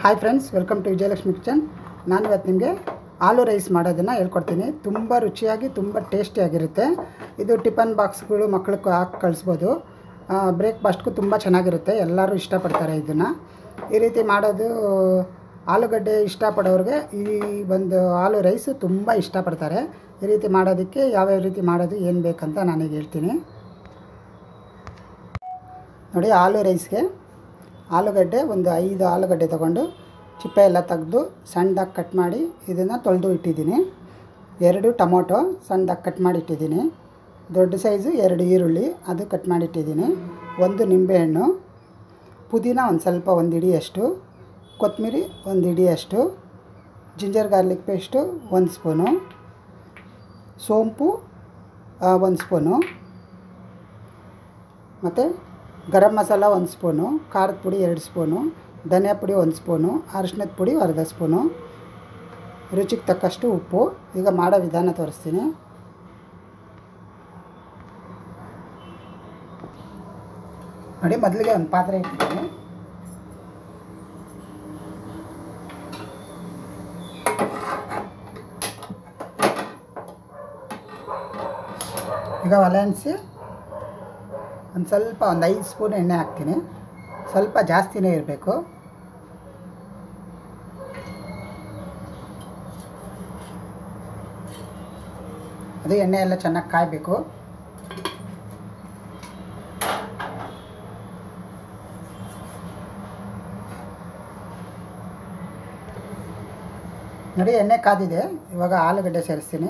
hi friends welcome to Vijayalakshmi kitchen ನಾನು ಇವತ್ತು ನಿಮಗೆ ಆಲೂ ರೈಸ್ ಮಾಡೋದನ್ನು ಹೇಳ್ಕೊಡ್ತೀನಿ ತುಂಬ ರುಚಿಯಾಗಿ ತುಂಬ ಟೇಸ್ಟಿಯಾಗಿರುತ್ತೆ ಇದು ಟಿಫನ್ ಬಾಕ್ಸ್ಗಳು ಮಕ್ಕಳಿಗೆ ಹಾಕಿ ಕಳಿಸ್ಬೋದು ಬ್ರೇಕ್ಫಾಸ್ಟ್ಗೂ ತುಂಬ ಚೆನ್ನಾಗಿರುತ್ತೆ ಎಲ್ಲರೂ ಇಷ್ಟಪಡ್ತಾರೆ ಇದನ್ನು ಈ ರೀತಿ ಮಾಡೋದು ಆಲೂಗಡ್ಡೆ ಇಷ್ಟಪಡೋರಿಗೆ ಈ ಒಂದು ಆಲೂ ರೈಸು ತುಂಬ ಇಷ್ಟಪಡ್ತಾರೆ ಈ ರೀತಿ ಮಾಡೋದಕ್ಕೆ ಯಾವ್ಯಾವ ರೀತಿ ಮಾಡೋದು ಏನು ಬೇಕಂತ ನಾನೀಗ ಹೇಳ್ತೀನಿ ನೋಡಿ ಆಲೂ ರೈಸ್ಗೆ ಆಲೂಗಡ್ಡೆ ಒಂದು ಐದು ಆಲೂಗಡ್ಡೆ ತೊಗೊಂಡು ಚಿಪ್ಪೆ ಎಲ್ಲ ತೆಗೆದು ಸಣ್ಣದಾಗಿ ಕಟ್ ಮಾಡಿ ಇದನ್ನು ತೊಳೆದು ಇಟ್ಟಿದ್ದೀನಿ ಎರಡು ಟೊಮೊಟೊ ಸಣ್ಣದಾಗಿ ಕಟ್ ಮಾಡಿ ಇಟ್ಟಿದ್ದೀನಿ ದೊಡ್ಡ ಸೈಜು ಎರಡು ಈರುಳ್ಳಿ ಅದು ಕಟ್ ಮಾಡಿ ಇಟ್ಟಿದ್ದೀನಿ ಒಂದು ನಿಂಬೆಹಣ್ಣು ಪುದೀನ ಒಂದು ಸ್ವಲ್ಪ ಒಂದು ಹಿಡಿಯಷ್ಟು ಕೊತ್ತಂಬರಿ ಒಂದು ಹಿಡಿಯಷ್ಟು ಜಿಂಜರ್ ಗಾರ್ಲಿಕ್ ಪೇಸ್ಟು ಒಂದು ಸ್ಪೂನು ಸೋಂಪು ಒಂದು ಸ್ಪೂನು ಮತ್ತು ಗರಂ ಮಸಾಲ ಒಂದು ಸ್ಪೂನು ಖಾರದ ಪುಡಿ ಎರಡು ಸ್ಪೂನು ಧನಿಯಾ ಪುಡಿ ಒಂದು ಸ್ಪೂನು ಅರಿಶಿನದ ಪುಡಿ ಅರ್ಧ ಸ್ಪೂನು ರುಚಿಗೆ ತಕ್ಕಷ್ಟು ಉಪ್ಪು ಈಗ ಮಾಡೋ ವಿಧಾನ ತೋರಿಸ್ತೀನಿ ನೋಡಿ ಮೊದಲಿಗೆ ಒಂದು ಪಾತ್ರೆ ಇಟ್ಟಿದ್ದೀನಿ ಈಗ ಒಲೆ ಅನಿಸಿ ಒಂದು ಸ್ವಲ್ಪ ಒಂದು ಐದು ಸ್ಪೂನ್ ಎಣ್ಣೆ ಹಾಕ್ತೀನಿ ಸ್ವಲ್ಪ ಜಾಸ್ತಿನೇ ಇರಬೇಕು ಅದು ಎಣ್ಣೆ ಎಲ್ಲ ಚೆನ್ನಾಗಿ ಕಾಯಬೇಕು ನೋಡಿ ಎಣ್ಣೆ ಕಾದಿದೆ ಇವಾಗ ಆಲೂಗಡ್ಡೆ ಸೇರಿಸ್ತೀನಿ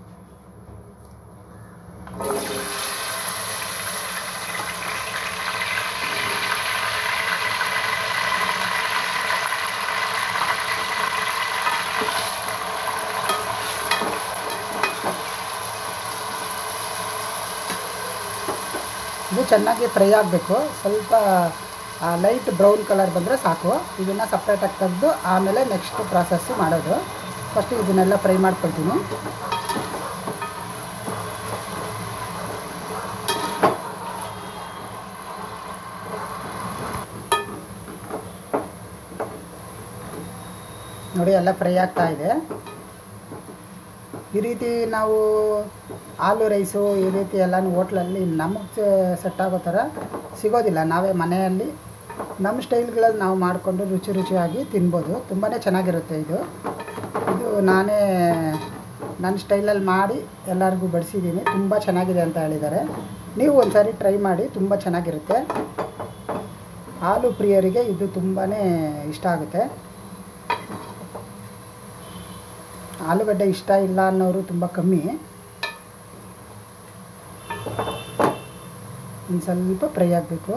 ಇದು ಚೆನ್ನಾಗಿ ಫ್ರೈ ಆಗಬೇಕು ಸ್ವಲ್ಪ ಲೈಟ್ ಬ್ರೌನ್ ಕಲರ್ ಬಂದರೆ ಸಾಕು ಇದನ್ನು ಸಪ್ರೇಟಾಗಿ ತೆಗೆದು ಆಮೇಲೆ ನೆಕ್ಸ್ಟ್ ಪ್ರಾಸೆಸ್ಸು ಮಾಡೋದು ಫಸ್ಟ್ ಇದನ್ನೆಲ್ಲ ಫ್ರೈ ಮಾಡ್ಕೊಳ್ತೀನಿ ನೋಡಿ ಎಲ್ಲ ಫ್ರೈ ಆಗ್ತಾ ಇದೆ ಈ ರೀತಿ ನಾವು ಆಲೂ ರೈಸು ಈ ರೀತಿ ಎಲ್ಲನೂ ಹೋಟ್ಲಲ್ಲಿ ನಮಗೆ ಸೆಟ್ ಆಗೋ ಥರ ಸಿಗೋದಿಲ್ಲ ನಾವೇ ಮನೆಯಲ್ಲಿ ನಮ್ಮ ಸ್ಟೈಲ್ಗಳಲ್ಲಿ ನಾವು ಮಾಡಿಕೊಂಡು ರುಚಿ ರುಚಿಯಾಗಿ ತಿನ್ಬೋದು ತುಂಬಾ ಚೆನ್ನಾಗಿರುತ್ತೆ ಇದು ಇದು ನಾನೇ ನನ್ನ ಸ್ಟೈಲಲ್ಲಿ ಮಾಡಿ ಎಲ್ಲರಿಗೂ ಬಡಿಸಿದ್ದೀನಿ ತುಂಬ ಚೆನ್ನಾಗಿದೆ ಅಂತ ಹೇಳಿದ್ದಾರೆ ನೀವು ಒಂದು ಸಾರಿ ಟ್ರೈ ಮಾಡಿ ತುಂಬ ಚೆನ್ನಾಗಿರುತ್ತೆ ಹಾಲು ಪ್ರಿಯರಿಗೆ ಇದು ತುಂಬಾ ಇಷ್ಟ ಆಗುತ್ತೆ ಆಲೂಗಡ್ಡೆ ಇಷ್ಟ ಇಲ್ಲ ಅನ್ನೋರು ತುಂಬ ಕಮ್ಮಿ ಒಂದು ಸ್ವಲ್ಪ ಫ್ರೈ ಆಗಬೇಕು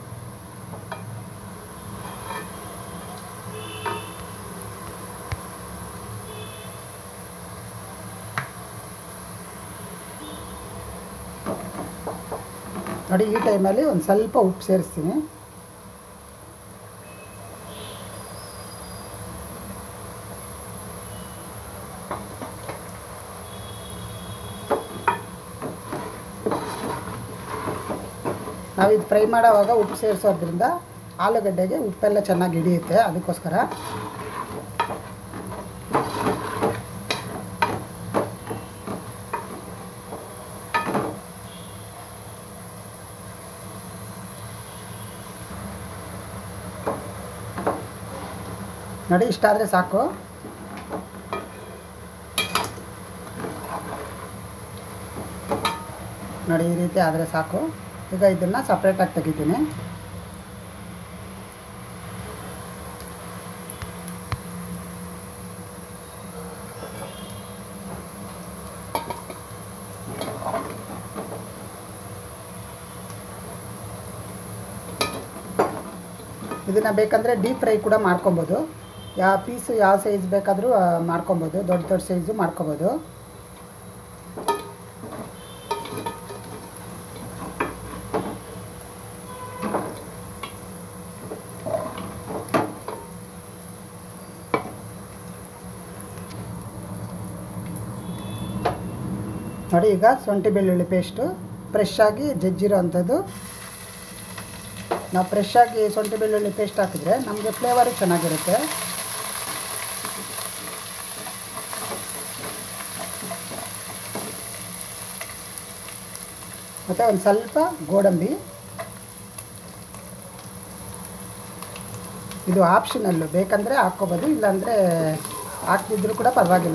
ನೋಡಿ ಈ ಟೈಮಲ್ಲಿ ಒಂದು ಸ್ವಲ್ಪ ಉಪ್ಪು ಸೇರಿಸ್ತೀನಿ ನಾವು ಇದು ಫ್ರೈ ಮಾಡೋವಾಗ ಉಪ್ಪು ಸೇರಿಸೋದ್ರಿಂದ ಆಲೂಗಡ್ಡೆಗೆ ಉಪ್ಪೆಲ್ಲ ಚೆನ್ನಾಗಿ ಹಿಡಿಯುತ್ತೆ ಅದಕ್ಕೋಸ್ಕರ ನೋಡಿ ಇಷ್ಟಾದರೆ ಸಾಕು ನೋಡಿ ಈ ರೀತಿ ಆದರೆ ಸಾಕು ಈಗ ಇದನ್ನು ಸಪ್ರೇಟಾಗಿ ತೆಗಿತೀನಿ ಇದನ್ನು ಬೇಕಂದರೆ ಡೀಪ್ ಫ್ರೈ ಕೂಡ ಮಾಡ್ಕೊಬೋದು ಯಾವ ಪೀಸು ಯಾವ ಸೈಜ್ ಬೇಕಾದರೂ ಮಾಡ್ಕೊಬೋದು ದೊಡ್ಡ ದೊಡ್ಡ ಸೈಜು ಮಾಡ್ಕೊಬೋದು ನೋಡಿ ಈಗ ಶುಂಠಿ ಬೆಳ್ಳುಳ್ಳಿ ಪೇಸ್ಟು ಫ್ರೆಶ್ ಆಗಿ ಜಜ್ಜಿರೋ ಅಂಥದ್ದು ನಾವು ಫ್ರೆಶ್ ಆಗಿ ಶುಂಠಿ ಬೆಳ್ಳುಳ್ಳಿ ಪೇಸ್ಟ್ ಹಾಕಿದ್ರೆ ನಮಗೆ ಫ್ಲೇವರು ಚೆನ್ನಾಗಿರುತ್ತೆ ಮತ್ತು ಒಂದು ಸ್ವಲ್ಪ ಗೋಡಂಬಿ ಇದು ಆಪ್ಷನಲ್ಲು ಬೇಕಂದರೆ ಹಾಕ್ಕೋಬೋದು ಇಲ್ಲಾಂದರೆ ಹಾಕ್ತಿದ್ರು ಕೂಡ ಪರವಾಗಿಲ್ಲ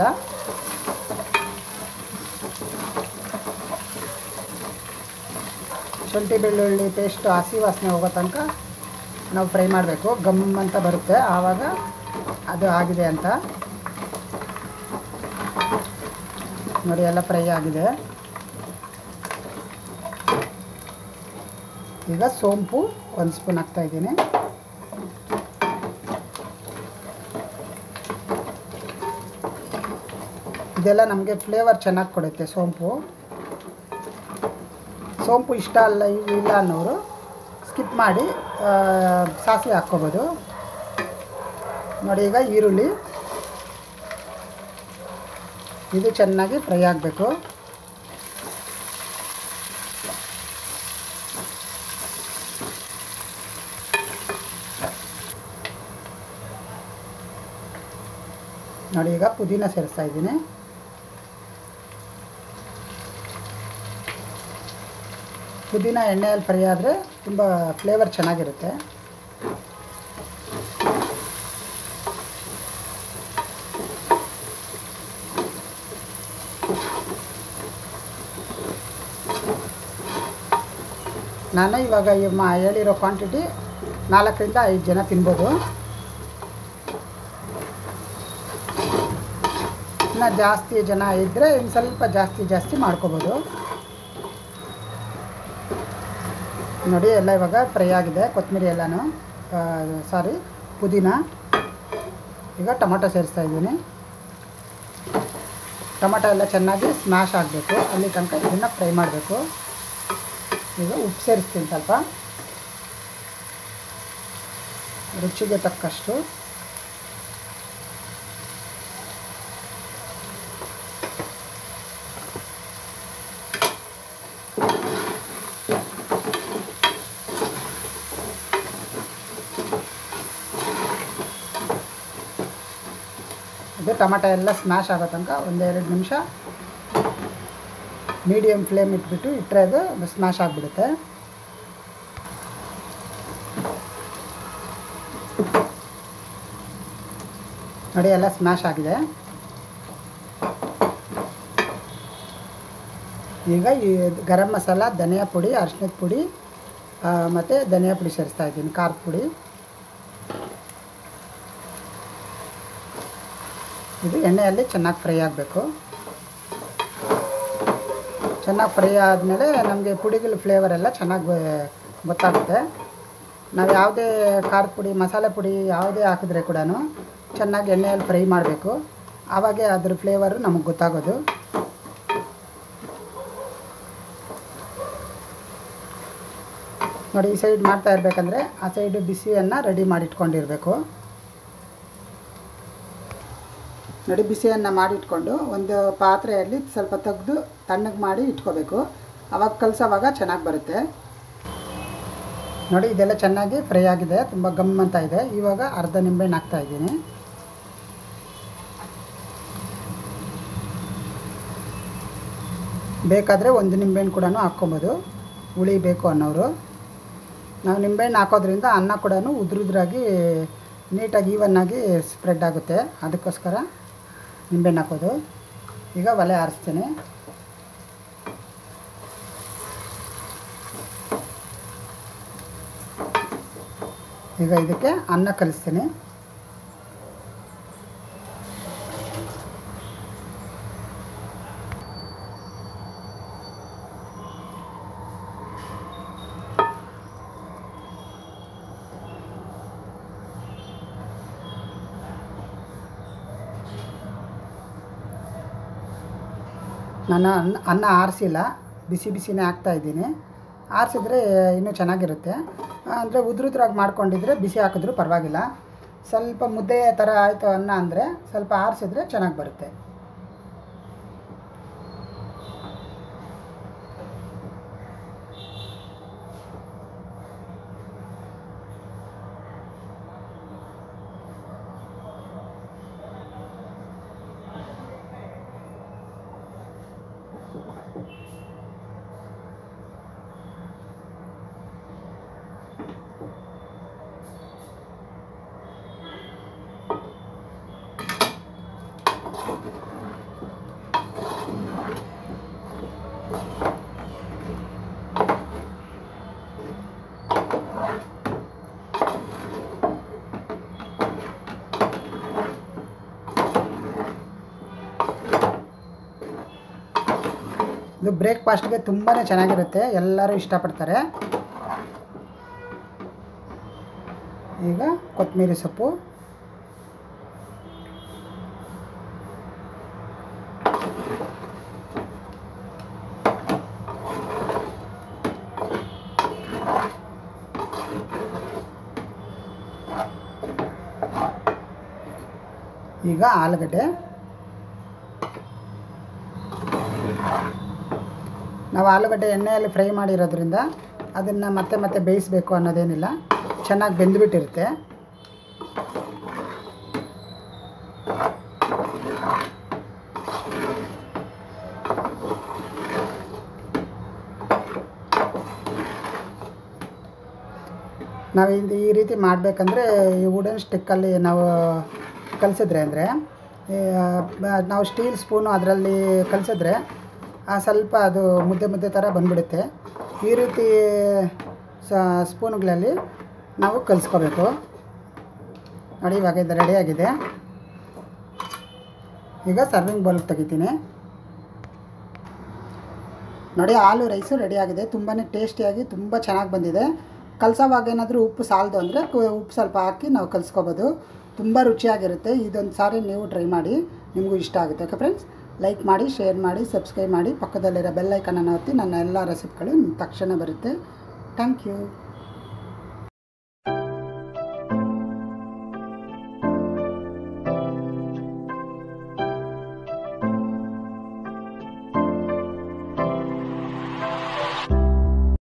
ಶುಂಠಿ ಬೆಳ್ಳುಳ್ಳಿ ಪೇಸ್ಟ್ ಹಸಿ ವಾಸನೆ ಹೋಗೋ ತನಕ ನಾವು ಫ್ರೈ ಮಾಡಬೇಕು ಗಮ್ ಅಂತ ಬರುತ್ತೆ ಆವಾಗ ಅದು ಆಗಿದೆ ಅಂತ ನೋಡಿ ಎಲ್ಲ ಫ್ರೈ ಆಗಿದೆ ಈಗ ಸೋಂಪು ಒಂದು ಸ್ಪೂನ್ ಹಾಕ್ತಾಯಿದ್ದೀನಿ ಇದೆಲ್ಲ ನಮಗೆ ಫ್ಲೇವರ್ ಚೆನ್ನಾಗಿ ಕೊಡುತ್ತೆ ಸೋಂಪು ಸೋಂಪು ಇಷ್ಟ ಅಲ್ಲ ಇಲ್ಲ ಅನ್ನೋರು ಸ್ಕಿಪ್ ಮಾಡಿ ಆ, ಸಾಸಿವೆ ಹಾಕ್ಕೋಬೋದು ನೋಡಿ ಈಗ ಈರುಳ್ಳಿ ಇದು ಚೆನ್ನಾಗಿ ಫ್ರೈ ಆಗಬೇಕು ನೋಡಿ ಈಗ ಪುದೀನ ಸೇರಿಸ್ತಾ ಇದ್ದೀನಿ ಪುದೀನ ಎಣ್ಣೆಯಲ್ಲಿ ಫ್ರೈ ಆದರೆ ತುಂಬ ಫ್ಲೇವರ್ ಚೆನ್ನಾಗಿರುತ್ತೆ ನಾನು ಇವಾಗ ಈ ಮ ಹೇಳಿರೋ ಕ್ವಾಂಟಿಟಿ ನಾಲ್ಕರಿಂದ ಐದು ಜನ ತಿನ್ಬೋದು ಇನ್ನು ಜಾಸ್ತಿ ಜನ ಇದ್ದರೆ ಇನ್ನು ಸ್ವಲ್ಪ ಜಾಸ್ತಿ ಜಾಸ್ತಿ ಮಾಡ್ಕೋಬೋದು ನೋಡಿ ಎಲ್ಲ ಇವಾಗ ಫ್ರೈ ಆಗಿದೆ ಕೊತ್ತಂಬರಿ ಎಲ್ಲನೂ ಸಾರಿ ಪುದೀನ ಈಗ ಟೊಮೊಟೊ ಸೇರಿಸ್ತಾ ಇದ್ದೀನಿ ಟೊಮೊಟೊ ಎಲ್ಲ ಚೆನ್ನಾಗಿ ಸ್ಮ್ಯಾಶ್ ಆಗಬೇಕು ಅಲ್ಲಿ ತನಕ ಇದನ್ನು ಫ್ರೈ ಮಾಡಬೇಕು ಈಗ ಉಪ್ಪು ಸೇರಿಸ್ತೀನಿ ಸ್ವಲ್ಪ ರುಚಿಗೆ ತಕ್ಕಷ್ಟು ಇದು ಟೊಮೆಟೊ ಎಲ್ಲ ಸ್ಮ್ಯಾಶ್ ಆಗೋ ತನಕ ಒಂದೆರಡು ನಿಮಿಷ ಮೀಡಿಯಮ್ ಫ್ಲೇಮ್ ಇಟ್ಬಿಟ್ಟು ಇಟ್ಟರೆ ಅದು ಸ್ಮ್ಯಾಶ್ ಆಗಿಬಿಡುತ್ತೆ ನೋಡಿ ಎಲ್ಲ ಸ್ಮ್ಯಾಶ್ ಆಗಿದೆ ಈಗ ಈ ಗರಂ ಮಸಾಲ ಧನಿಯಾ ಪುಡಿ ಅರಿಶಿನದ ಪುಡಿ ಮತ್ತು ಧನಿಯಾ ಪುಡಿ ಸೇರಿಸ್ತಾ ಇದ್ದೀನಿ ಖಾರದ ಪುಡಿ ಇದು ಎಣ್ಣೆಯಲ್ಲಿ ಚೆನ್ನಾಗಿ ಫ್ರೈ ಆಗಬೇಕು ಚೆನ್ನಾಗಿ ಫ್ರೈ ಆದಮೇಲೆ ನಮಗೆ ಪುಡಿಗಳ ಫ್ಲೇವರ್ ಎಲ್ಲ ಚೆನ್ನಾಗಿ ಗೊತ್ತಾಗುತ್ತೆ ನಾವು ಯಾವುದೇ ಖಾರದ ಪುಡಿ ಮಸಾಲೆ ಪುಡಿ ಯಾವುದೇ ಹಾಕಿದ್ರೆ ಕೂಡ ಚೆನ್ನಾಗಿ ಎಣ್ಣೆಯಲ್ಲಿ ಫ್ರೈ ಮಾಡಬೇಕು ಆವಾಗೇ ಅದ್ರ ಫ್ಲೇವರು ನಮಗೆ ಗೊತ್ತಾಗೋದು ನೋಡಿ ಈ ಸೈಡ್ ಮಾಡ್ತಾ ಇರಬೇಕಂದ್ರೆ ಆ ಸೈಡು ಬಿಸಿಯನ್ನು ರೆಡಿ ಮಾಡಿಟ್ಕೊಂಡಿರಬೇಕು ನೋಡಿ ಬಿಸಿಯನ್ನು ಮಾಡಿಟ್ಕೊಂಡು ಒಂದು ಪಾತ್ರೆಯಲ್ಲಿ ಸ್ವಲ್ಪ ತೆಗೆದು ತಣ್ಣಗೆ ಮಾಡಿ ಇಟ್ಕೋಬೇಕು ಅವಾಗ ಕಲಸೋವಾಗ ಚೆನ್ನಾಗಿ ಬರುತ್ತೆ ನೋಡಿ ಇದೆಲ್ಲ ಚೆನ್ನಾಗಿ ಫ್ರೈ ಆಗಿದೆ ತುಂಬ ಗಮ್ ಅಂತ ಇದೆ ಇವಾಗ ಅರ್ಧ ನಿಂಬೆಹಣ್ಣು ಹಾಕ್ತಾ ಇದ್ದೀನಿ ಬೇಕಾದರೆ ಒಂದು ನಿಂಬೆಹಣ್ಣು ಕೂಡ ಹಾಕ್ಕೊಬೋದು ಹುಳಿ ಬೇಕು ಅನ್ನೋರು ನಾವು ನಿಂಬೆಹಣ್ಣು ಹಾಕೋದ್ರಿಂದ ಅನ್ನ ಕೂಡ ಉದ್ರುದ್ರಾಗಿ ನೀಟಾಗಿ ಈವನ್ನಾಗಿ ಸ್ಪ್ರೆಡ್ ಆಗುತ್ತೆ ಅದಕ್ಕೋಸ್ಕರ ನಿಂಬೆಹಣ್ಣು ಹಾಕೋದು ಈಗ ಒಲೆ ಆರಿಸ್ತೀನಿ ಈಗ ಇದಕ್ಕೆ ಅನ್ನ ಕಲಿಸ್ತೀನಿ ನಾನು ಅನ್ನ ಅನ್ನ ಆರಿಸಿಲ್ಲ ಬಿಸಿ ಬಿಸಿನೇ ಹಾಕ್ತಾ ಇದ್ದೀನಿ ಆರಿಸಿದ್ರೆ ಇನ್ನೂ ಚೆನ್ನಾಗಿರುತ್ತೆ ಅಂದರೆ ಉದ್ರುದ್ರಾಗಿ ಮಾಡ್ಕೊಂಡಿದ್ರೆ ಬಿಸಿ ಹಾಕಿದ್ರೂ ಪರವಾಗಿಲ್ಲ ಸ್ವಲ್ಪ ಮುದ್ದೆ ಥರ ಆಯಿತು ಅನ್ನ ಅಂದರೆ ಸ್ವಲ್ಪ ಆರಿಸಿದ್ರೆ ಚೆನ್ನಾಗಿ ಬರುತ್ತೆ ಇದು ಬ್ರೇಕ್ಫಾಸ್ಟ್ಗೆ ತುಂಬಾ ಚೆನ್ನಾಗಿರುತ್ತೆ ಎಲ್ಲರೂ ಇಷ್ಟಪಡ್ತಾರೆ ಈಗ ಕೊತ್ತಂಬರಿ ಸೊಪ್ಪು ಈಗ ಆಲೂಗಡ್ಡೆ ನಾವು ಆಲೂಗಡ್ಡೆ ಎಣ್ಣೆಯಲ್ಲಿ ಫ್ರೈ ಮಾಡಿರೋದ್ರಿಂದ ಅದನ್ನು ಮತ್ತೆ ಮತ್ತೆ ಬೇಯಿಸಬೇಕು ಅನ್ನೋದೇನಿಲ್ಲ ಚೆನ್ನಾಗಿ ಬೆಂದುಬಿಟ್ಟಿರುತ್ತೆ ನಾವು ಇದು ಈ ರೀತಿ ಮಾಡಬೇಕಂದ್ರೆ ಈ ವುಡನ್ ಸ್ಟಿಕ್ಕಲ್ಲಿ ನಾವು ಕಲಿಸಿದ್ರೆ ಅಂದರೆ ನಾವು ಸ್ಟೀಲ್ ಸ್ಪೂನು ಅದರಲ್ಲಿ ಕಲಿಸಿದ್ರೆ ಸ್ವಲ್ಪ ಅದು ಮುದ್ದೆ ಮುದ್ದೆ ಥರ ಬಂದ್ಬಿಡುತ್ತೆ ಈ ರೀತಿ ಸ ಸ್ಪೂನುಗಳಲ್ಲಿ ನಾವು ಕಲಿಸ್ಕೋಬೇಕು ನೋಡಿ ಇವಾಗ ಇದು ರೆಡಿಯಾಗಿದೆ ಈಗ ಸರ್ವಿಂಗ್ ಬೌಲ್ ತೆಗಿತೀನಿ ನೋಡಿ ಆಲೂ ರೈಸು ರೆಡಿಯಾಗಿದೆ ತುಂಬಾ ಟೇಸ್ಟಿಯಾಗಿ ತುಂಬ ಚೆನ್ನಾಗಿ ಬಂದಿದೆ ಕಲಸೋವಾಗ ಏನಾದರೂ ಉಪ್ಪು ಸಾಲದು ಅಂದರೆ ಉಪ್ಪು ಸ್ವಲ್ಪ ಹಾಕಿ ನಾವು ಕಲಿಸ್ಕೋಬೋದು ತುಂಬ ರುಚಿಯಾಗಿರುತ್ತೆ ಇದೊಂದು ಸಾರಿ ನೀವು ಟ್ರೈ ಮಾಡಿ ನಿಮಗೂ ಇಷ್ಟ ಆಗುತ್ತೆ ಓಕೆ ಫ್ರೆಂಡ್ಸ್ ಲೈಕ್ ಮಾಡಿ ಶೇರ್ ಮಾಡಿ ಸಬ್ಸ್ಕ್ರೈಬ್ ಮಾಡಿ ಪಕ್ಕದಲ್ಲಿರೋ ಬೆಲ್ಲೈಕನನ್ನು ಒತ್ತಿ ನನ್ನ ಎಲ್ಲ ರೆಸಿಪಿಗಳು ತಕ್ಷಣ ಬರುತ್ತೆ ಥ್ಯಾಂಕ್ ಯು